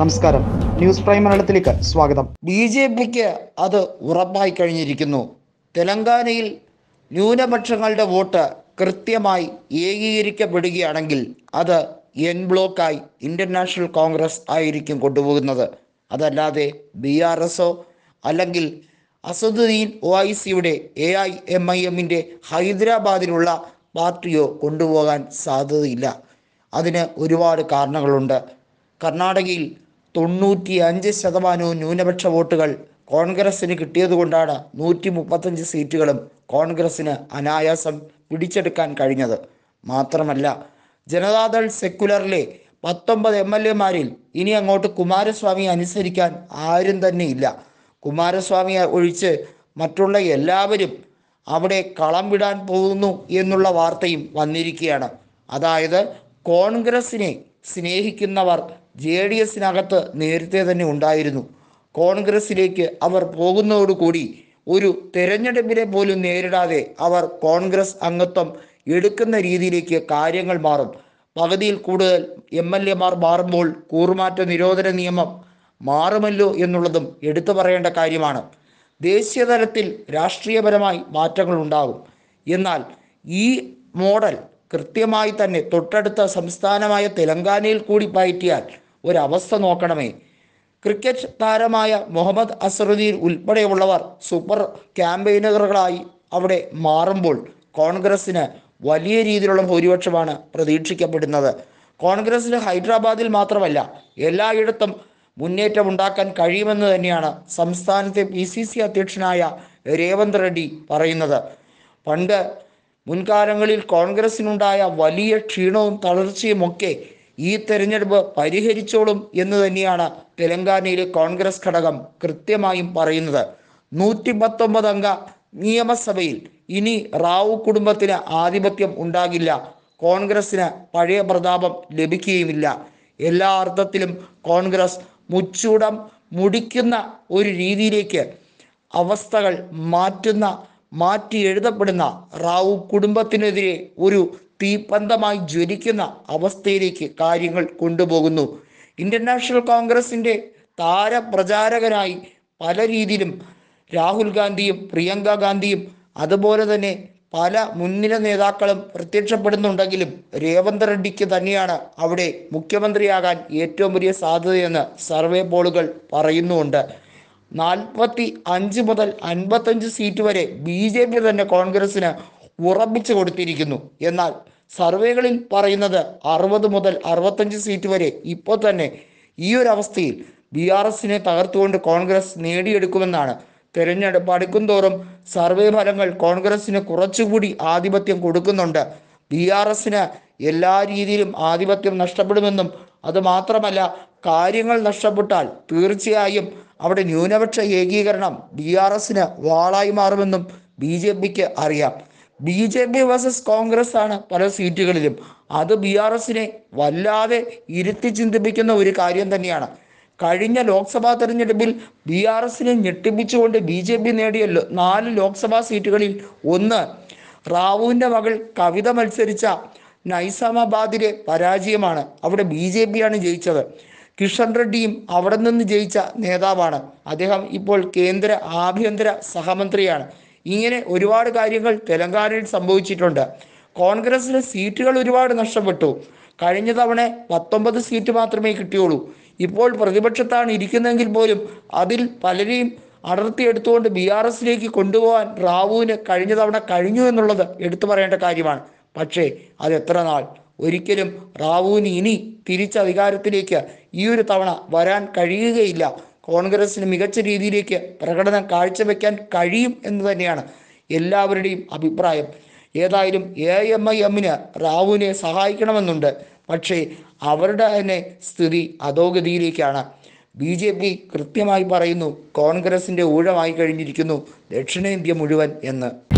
നമസ്കാരം news prime മലയാളത്തിലേക്ക് സ്വാഗതം ബി ജെ പിക്ക് അത് ഉറപ്പായി കഴിഞ്ഞിരിക്കുന്നു തെലങ്കാനയിൽ ന്യൂനപക്ഷങ്ങളുടെ വോട്ട് കൃത്യമായി ഏകീകരിക്കപ്പെടുകയാണെങ്കിൽ അത് എൻ ബ്ലോക്കായി ഇന്ത്യൻ നാഷണൽ കോൺഗ്രസ് ആയിരിക്കും കൊണ്ടുപോകുന്നത് അതല്ലാതെ ബി ആർ എസോ അല്ലെങ്കിൽ അസദുദ്ദീൻ ഒ ഐ സിയുടെ എ ഐ എം ഐ എമ്മിൻ്റെ ഹൈദരാബാദിലുള്ള പാർട്ടിയോ കൊണ്ടുപോകാൻ സാധ്യതയില്ല അതിന് ഒരുപാട് കാരണങ്ങളുണ്ട് കർണാടകയിൽ തൊണ്ണൂറ്റി അഞ്ച് ശതമാനവും ന്യൂനപക്ഷ വോട്ടുകൾ കോൺഗ്രസിന് കിട്ടിയതുകൊണ്ടാണ് നൂറ്റി മുപ്പത്തഞ്ച് സീറ്റുകളും കോൺഗ്രസിന് അനായാസം പിടിച്ചെടുക്കാൻ കഴിഞ്ഞത് മാത്രമല്ല ജനതാദൾ സെക്കുലറിലെ പത്തൊമ്പത് എം എൽ എമാരിൽ ഇനി അങ്ങോട്ട് കുമാരസ്വാമി അനുസരിക്കാൻ ആരും തന്നെ ഇല്ല കുമാരസ്വാമിയെ ഒഴിച്ച് മറ്റുള്ള എല്ലാവരും അവിടെ കളം വിടാൻ പോകുന്നു എന്നുള്ള വാർത്തയും വന്നിരിക്കുകയാണ് അതായത് കോൺഗ്രസിനെ സ്നേഹിക്കുന്നവർ ജെ ഡി എസിനകത്ത് നേരത്തെ തന്നെ ഉണ്ടായിരുന്നു കോൺഗ്രസിലേക്ക് അവർ പോകുന്നതോടുകൂടി ഒരു തെരഞ്ഞെടുപ്പിനെ പോലും നേരിടാതെ അവർ കോൺഗ്രസ് അംഗത്വം എടുക്കുന്ന രീതിയിലേക്ക് കാര്യങ്ങൾ മാറും പകുതിയിൽ കൂടുതൽ എം എൽ എമാർ മാറുമ്പോൾ കൂറുമാറ്റ നിരോധന നിയമം മാറുമല്ലോ എന്നുള്ളതും എടുത്തു പറയേണ്ട കാര്യമാണ് ദേശീയ തലത്തിൽ രാഷ്ട്രീയപരമായി മാറ്റങ്ങൾ ഉണ്ടാകും എന്നാൽ ഈ മോഡൽ കൃത്യമായി തന്നെ തൊട്ടടുത്ത സംസ്ഥാനമായ തെലങ്കാനയിൽ കൂടി പയറ്റിയാൽ ഒരവസ്ഥ നോക്കണമേ ക്രിക്കറ്റ് താരമായ മുഹമ്മദ് അസറുദ്ദീൻ ഉൾപ്പെടെയുള്ളവർ സൂപ്പർ ക്യാമ്പയിനറുകളായി അവിടെ മാറുമ്പോൾ കോൺഗ്രസ്സിന് വലിയ രീതിയിലുള്ള ഭൂരിപക്ഷമാണ് പ്രതീക്ഷിക്കപ്പെടുന്നത് കോൺഗ്രസ്സിന് ഹൈദരാബാദിൽ മാത്രമല്ല എല്ലായിടത്തും മുന്നേറ്റം ഉണ്ടാക്കാൻ കഴിയുമെന്ന് തന്നെയാണ് സംസ്ഥാനത്തെ പി സി സി അധ്യക്ഷനായ രേവന്ത് റെഡ്ഡി പറയുന്നത് പണ്ട് മുൻകാലങ്ങളിൽ കോൺഗ്രസിനുണ്ടായ വലിയ ക്ഷീണവും തളർച്ചയുമൊക്കെ ഈ തെരഞ്ഞെടുപ്പ് പരിഹരിച്ചോളും എന്ന് തന്നെയാണ് തെലങ്കാനയിലെ കോൺഗ്രസ് ഘടകം കൃത്യമായും പറയുന്നത് നൂറ്റി പത്തൊമ്പത് അംഗ നിയമസഭയിൽ ഇനി റാവു കുടുംബത്തിന് ആധിപത്യം ഉണ്ടാകില്ല കോൺഗ്രസിന് പഴയ പ്രതാപം ലഭിക്കുകയുമില്ല എല്ലാ അർത്ഥത്തിലും കോൺഗ്രസ് മുച്ചൂടം മുടിക്കുന്ന ഒരു രീതിയിലേക്ക് അവസ്ഥകൾ മാറ്റുന്ന മാറ്റി എഴുതപ്പെടുന്ന റാവു കുടുംബത്തിനെതിരെ ഒരു തീപ്പന്തമായി ജ്വലിക്കുന്ന അവസ്ഥയിലേക്ക് കാര്യങ്ങൾ കൊണ്ടുപോകുന്നു ഇന്ത്യൻ നാഷണൽ കോൺഗ്രസിൻ്റെ താരപ്രചാരകനായി പല രീതിയിലും രാഹുൽ ഗാന്ധിയും പ്രിയങ്ക ഗാന്ധിയും അതുപോലെ തന്നെ പല മുൻനിര നേതാക്കളും പ്രത്യക്ഷപ്പെടുന്നുണ്ടെങ്കിലും രേവന്ത് റെഡ്ഡിക്ക് തന്നെയാണ് അവിടെ മുഖ്യമന്ത്രിയാകാൻ ഏറ്റവും വലിയ സാധ്യതയെന്ന് സർവേ പോളുകൾ പറയുന്നുമുണ്ട് നാൽപ്പത്തി അഞ്ച് മുതൽ അൻപത്തഞ്ച് സീറ്റ് വരെ ബി ജെ പി തന്നെ കോൺഗ്രസിന് ഉറപ്പിച്ചു കൊടുത്തിരിക്കുന്നു എന്നാൽ സർവേകളിൽ പറയുന്നത് അറുപത് മുതൽ അറുപത്തഞ്ച് സീറ്റ് വരെ ഇപ്പോൾ തന്നെ ഈ ഒരു അവസ്ഥയിൽ ബി ആർ എസിനെ തകർത്തുകൊണ്ട് കോൺഗ്രസ് നേടിയെടുക്കുമെന്നാണ് തെരഞ്ഞെടുപ്പ് അടുക്കും തോറും സർവേ ഫലങ്ങൾ കോൺഗ്രസിന് കുറച്ചുകൂടി ആധിപത്യം കൊടുക്കുന്നുണ്ട് ബി ആർ എസിന് എല്ലാ രീതിയിലും ആധിപത്യം നഷ്ടപ്പെടുമെന്നും അത് മാത്രമല്ല കാര്യങ്ങൾ നഷ്ടപ്പെട്ടാൽ തീർച്ചയായും അവിടെ ന്യൂനപക്ഷ ഏകീകരണം ബി ആർ എസിന് വാളായി മാറുമെന്നും ബി ജെ പിക്ക് അറിയാം B J P versus Congress ആണ് പല സീറ്റുകളിലും അത് ബി ആർ എസിനെ വല്ലാതെ ഇരുത്തി ചിന്തിപ്പിക്കുന്ന ഒരു കാര്യം തന്നെയാണ് കഴിഞ്ഞ ലോക്സഭാ തെരഞ്ഞെടുപ്പിൽ ബി ആർ എസിനെ ഞെട്ടിപ്പിച്ചുകൊണ്ട് ബി ജെ പി നേടിയ ലോ- നാല് ലോക്സഭാ സീറ്റുകളിൽ ഒന്ന് റാവുവിൻ്റെ മകൾ കവിത മത്സരിച്ച നൈസാമാബാദിലെ പരാജയമാണ് അവിടെ ബി ജെ പിയാണ് ജയിച്ചത് കിഷൻ റെഡ്ഡിയും അവിടെ നിന്ന് ജയിച്ച നേതാവാണ് അദ്ദേഹം ഇപ്പോൾ കേന്ദ്ര ആഭ്യന്തര സഹമന്ത്രിയാണ് ഇങ്ങനെ ഒരുപാട് കാര്യങ്ങൾ തെലങ്കാനയിൽ സംഭവിച്ചിട്ടുണ്ട് കോൺഗ്രസിന് സീറ്റുകൾ ഒരുപാട് നഷ്ടപ്പെട്ടു കഴിഞ്ഞ തവണ പത്തൊമ്പത് സീറ്റ് മാത്രമേ കിട്ടിയുള്ളൂ ഇപ്പോൾ പ്രതിപക്ഷത്താണ് ഇരിക്കുന്നതെങ്കിൽ പോലും അതിൽ പലരെയും അടർത്തിയെടുത്തുകൊണ്ട് ബി ആർ എസിലേക്ക് കൊണ്ടുപോകാൻ റാവുവിന് കഴിഞ്ഞ തവണ കഴിഞ്ഞു എന്നുള്ളത് എടുത്തു പറയേണ്ട കാര്യമാണ് പക്ഷേ അത് എത്ര നാൾ ഒരിക്കലും റാവുവിന് ഇനി തിരിച്ച് അധികാരത്തിലേക്ക് ഈ ഒരു തവണ വരാൻ കഴിയുകയില്ല കോൺഗ്രസിന് മികച്ച രീതിയിലേക്ക് പ്രകടനം കാഴ്ചവെക്കാൻ കഴിയും എന്ന് തന്നെയാണ് എല്ലാവരുടെയും അഭിപ്രായം ഏതായാലും എ എം ഐ എമ്മിന് റാവുവിനെ സഹായിക്കണമെന്നുണ്ട് പക്ഷേ അവരുടെ തന്നെ സ്ഥിതി അധോഗതിയിലേക്കാണ് ബി ജെ പി കൃത്യമായി പറയുന്നു കോൺഗ്രസിൻ്റെ ഊഴമായി കഴിഞ്ഞിരിക്കുന്നു ദക്ഷിണേന്ത്യ മുഴുവൻ എന്ന്